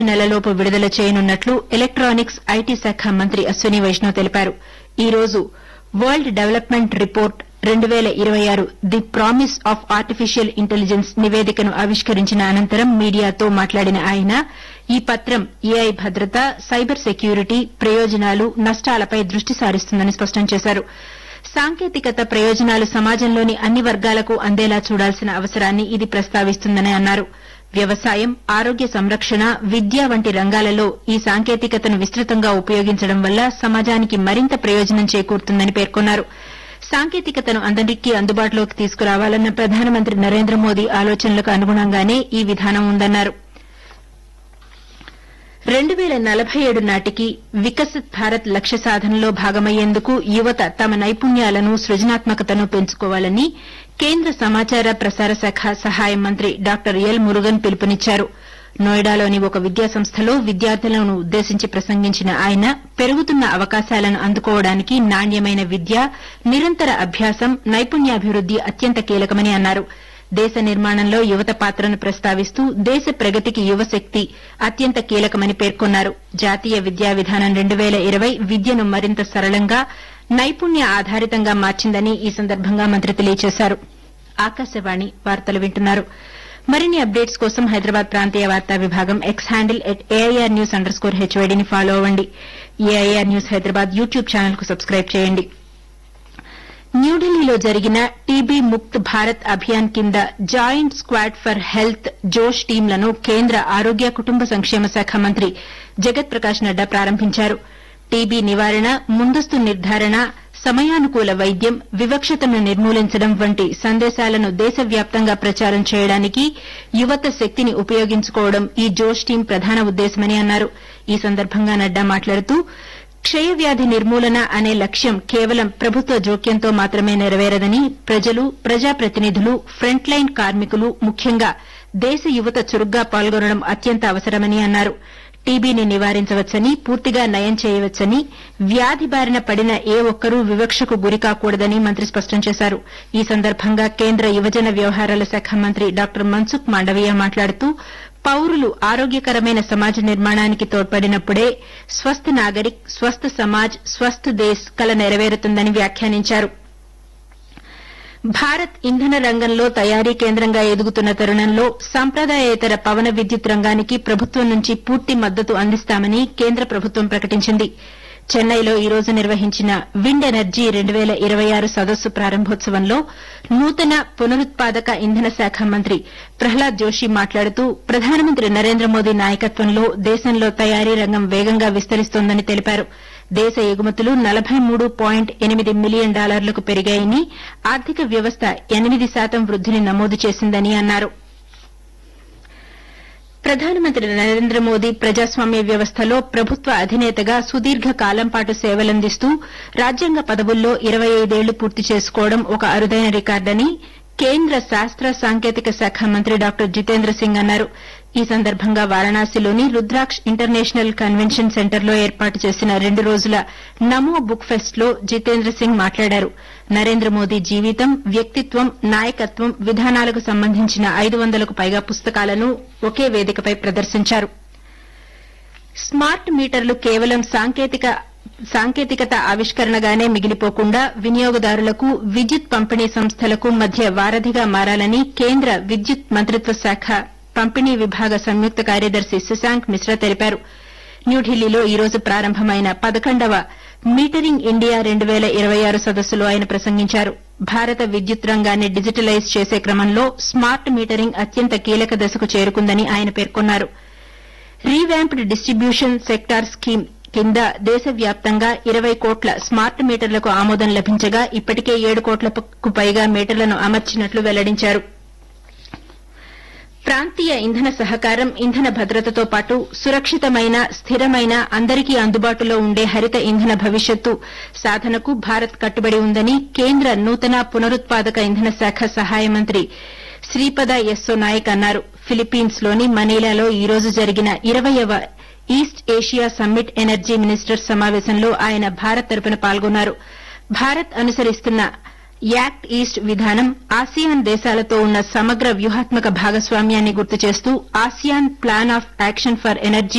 నెలలోపు విడుదల చేయనున్నట్లు electronics IT శాఖ మంత్రి అశ్విని వైష్ణవ్ తెలిపారు ఈ రోజు వరల్డ్ డెవలప్మెంట్ రిపోర్ట్ రెండు పేల ఇరవై ఆరు the promise of artificial intelligence నివేదికను ఆవిష్కరించిన అనంతరం మీడియాతో మాట్లాడిన ఆయన ఈ పత్రం ఏఐ భద్రత సైబర్ సెక్యూరిటీ ప్రయోజనాలు నష్టాలపై దృష్టి సారిస్తుందని స్పష్టం చేశారు సాంకేతికత ప్రయోజనాలు సమాజంలోని అన్ని వర్గాలకు అందేలా చూడాల్సిన అవసరాన్ని ఇది ప్రస్తావిస్తుందని అన్నారు వ్యవసాయం ఆరోగ్య సంరక్షణ విద్య వంటి రంగాలలో ఈ సాంకేతికతను విస్తృతంగా ఉపయోగించడం వల్ల సమాజానికి మరింత ప్రయోజనం చేకూరుతుందని పేర్కొన్నారు సాంకేతికతను అందరికీ అందుబాటులోకి తీసుకురావాలన్న ప్రధానమంత్రి నరేంద్ర మోదీ ఆలోచనలకు అనుగుణంగానే ఈ విధానం ఉందన్నారు రెండు పేల నలభై ఏడు నాటికి వికసిత్ భారత్ లక్ష్య సాధనలో భాగమయ్యేందుకు యువత తమ నైపుణ్యాలను సృజనాత్మకతను పెంచుకోవాలని కేంద్ర సమాచార ప్రసార శాఖ సహాయ మంత్రి డాక్టర్ ఎల్ మురుగన్ పిలుపునిచ్చారు నోయిడాలోని ఒక విద్యాసంస్థలో విద్యార్థులను ఉద్దేశించి ప్రసంగించిన ఆయన పెరుగుతున్న అవకాశాలను అందుకోవడానికి నాణ్యమైన విద్య నిరంతర అభ్యాసం నైపుణ్యాభివృద్ది అత్యంత కీలకమని అన్నారు దేశ నిర్మాణంలో యువత పాత్రను ప్రస్తావిస్తూ దేశ ప్రగతికి యువశక్తి అత్యంత కీలకమని పేర్కొన్నారు జాతీయ విద్యా విధానం రెండు పేల ఇరవై విద్యను మరింత సరళంగా నైపుణ్య ఆధారితంగా మార్చిందని ఈ సందర్భంగా మంత్రి తెలియజేశారు ఆకాశవాణి వార్తలు వింటున్నారు మరిన్ని అప్డేట్స్ కోసం హైదరాబాద్ ప్రాంతీయ వార్తా విభాగం X handle at AIR news under score హెచ్వైడీని ఫాలో అవ్వండి AIR news Hyderabad YouTube channel కు సబ్స్క్రైబ్ చేయండి న్యూఢిల్లీలో జరిగిన టీబీ ముక్త్ భారత్ అభియాన్ కింద జాయింట్ స్క్వాడ్ ఫర్ హెల్త్ జోష్ టీంలను కేంద్ర ఆరోగ్య కుటుంబ సంక్షేమ శాఖ మంత్రి జగత్ ప్రకాష్ నడ్డా ప్రారంభించారు టీబీ నివారణ ముందస్తు నిర్ధారణ సమయానుకూల వైద్యం వివక్షతను నిర్మూలించడం వంటి సందేశాలను దేశవ్యాప్తంగా ప్రచారం చేయడానికి యువత శక్తిని ఉపయోగించుకోవడం ఈ జోష్ టీం ప్రధాన ఉద్దేశమని అన్నారు ఈ సందర్భంగా నడ్డా మాట్లాడుతూ క్షయవ్యాధి నిర్మూలన అనే లక్ష్యం కేవలం ప్రభుత్వ జోక్యంతో మాత్రమే నెరవేరదని ప్రజలు ప్రజాప్రతినిధులు ఫ్రంట్ లైన్ కార్మికులు ముఖ్యంగా దేశ యువత చురుగ్గా పాల్గొనడం అత్యంత అవసరమని అన్నారు టీబీని నివారించవచ్చని పూర్తిగా నయం చేయవచ్చని వ్యాధి బారిన పడిన ఏ ఒక్కరూ వివక్షకు గురికాకూడదని మంత్రి స్పష్టం చేశారు ఈ సందర్భంగా కేంద్ర యువజన వ్యవహారాల శాఖ మంత్రి డాక్టర్ మన్సుఖ్ మాండవీయ మాట్లాడుతూ పౌరులు ఆరోగ్యకరమైన సమాజ నిర్మాణానికి తోడ్పడినప్పుడే స్వస్థ నాగరిక్ స్వస్థ సమాజ్ స్వస్థ దేశ్ కల నెరవేరుతుందని వ్యాఖ్యానించారు భారత్ ఇంధన రంగంలో తయారీ కేంద్రంగా ఎదుగుతున్న తరుణంలో సంప్రదాయేతర పవన విద్యుత్ రంగానికి ప్రభుత్వం నుంచి పూర్తి మద్దతు అందిస్తామని కేంద్ర ప్రభుత్వం ప్రకటించింది చెన్నైలో ఈ రోజు నిర్వహించిన విండ్ ఎనర్జీ రెండు పేల ఇరవై ఆరు సదస్సు ప్రారంభోత్సవంలో నూతన పునరుత్పాదక ఇంధన శాఖ మంత్రి ప్రహ్లాద్ జోషి మాట్లాడుతూ ప్రధానమంత్రి నరేంద్ర మోదీ నాయకత్వంలో దేశంలో తయారీ రంగం వేగంగా విస్తరిస్తోందని తెలిపారు దేశ ఎగుమతులు నలభై మూడు పాయింట్ ఎనిమిది మిలియన్ డాలర్లకు పెరిగాయని ఆర్థిక వ్యవస్థ ఎనిమిది శాతం వృద్దిని నమోదు చేసిందని అన్నారు ప్రధానమంత్రి నరేంద్ర మోదీ ప్రజాస్వామ్య వ్యవస్థలో ప్రభుత్వ అధినేతగా సుదీర్ఘ కాలం పాటు సేవలందిస్తూ రాజ్యాంగ పదవుల్లో ఇరవై ఐదేళ్లు పూర్తి చేసుకోవడం ఒక అరుదైన రికార్డని కేంద్ర శాస్త్ర సాంకేతిక శాఖ మంత్రి డాక్టర్ జితేంద్ర సింగ్ అన్నారు ఈ సందర్భంగా వారణాసిలోని రుద్రాక్ష్ ఇంటర్నేషనల్ కన్వెన్షన్ సెంటర్లో ఏర్పాటు చేసిన రెండు రోజుల నమో బుక్ ఫెస్ట్ లో జితేంద్ర సింగ్ మాట్లాడారు నరేంద్ర మోదీ జీవితం వ్యక్తిత్వం నాయకత్వం విధానాలకు సంబంధించిన ఐదు వందలకు పైగా పుస్తకాలను ఒకే వేదికపై ప్రదర్శించారు స్మార్ట్ మీటర్లు కేవలం సాంకేతిక సాంకేతికత ఆవిష్కరణగానే మిగిలిపోకుండా వినియోగదారులకు విద్యుత్ పంపిణీ సంస్థలకు మధ్య వారధిగా మారాలని కేంద్ర విద్యుత్ మంత్రిత్వ శాఖ పంపిణీ విభాగ సంయుక్త కార్యదర్శి శశాంక్ మిశ్రా తెలిపారు న్యూఢిల్లీలో ఈ రోజు ప్రారంభమైన పదకొండవ మీటరింగ్ ఇండియా రెండు పేల ఇరవై ఆరు సదస్సులో ఆయన ప్రసంగించారు భారత విద్యుత్ రంగాన్ని డిజిటలైజ్ చేసే క్రమంలో స్మార్ట్ మీటరింగ్ అత్యంత కీలక దశకు చేరుకుందని ఆయన పేర్కొన్నారు రీవ్యాంప్డ్ డిస్టిబ్యూషన్ సెక్టార్ స్కీమ్ కింద దేశవ్యాప్తంగా ఇరవై కోట్ల స్మార్ట్ మీటర్లకు ఆమోదం లభించగా ఇప్పటికే ఏడు కోట్లకు పైగా మీటర్లను అమర్చినట్లు వెల్లడించారు ప్రాంతీయ ఇంధన సహకారం ఇంధన భద్రతతో పాటు సురక్షితమైన స్థిరమైన అందరికీ అందుబాటులో ఉండే హరిత ఇంధన భవిష్యత్తు సాధనకు భారత్ కట్టుబడి ఉందని కేంద్ర నూతన పునరుత్పాదక ఇంధన శాఖ సహాయ మంత్రి శ్రీపద యెస్సో నాయక్ అన్నారు ఫిలిప్పీన్స్ లోని మనీలాలో ఈ రోజు జరిగిన ఇరవయవ east Asia summit energy ministers సమావేశంలో ఆయన భారత్ తరపున పాల్గొన్నారు భారత్ అనుసరిస్తున్న యాక్ట్ ఈస్ట్ విధానం ఆసియాన్ దేశాలతో ఉన్న సమగ్ర వ్యూహాత్మక భాగస్వామ్యాన్ని గుర్తు చేస్తూ ASEAN plan of action for energy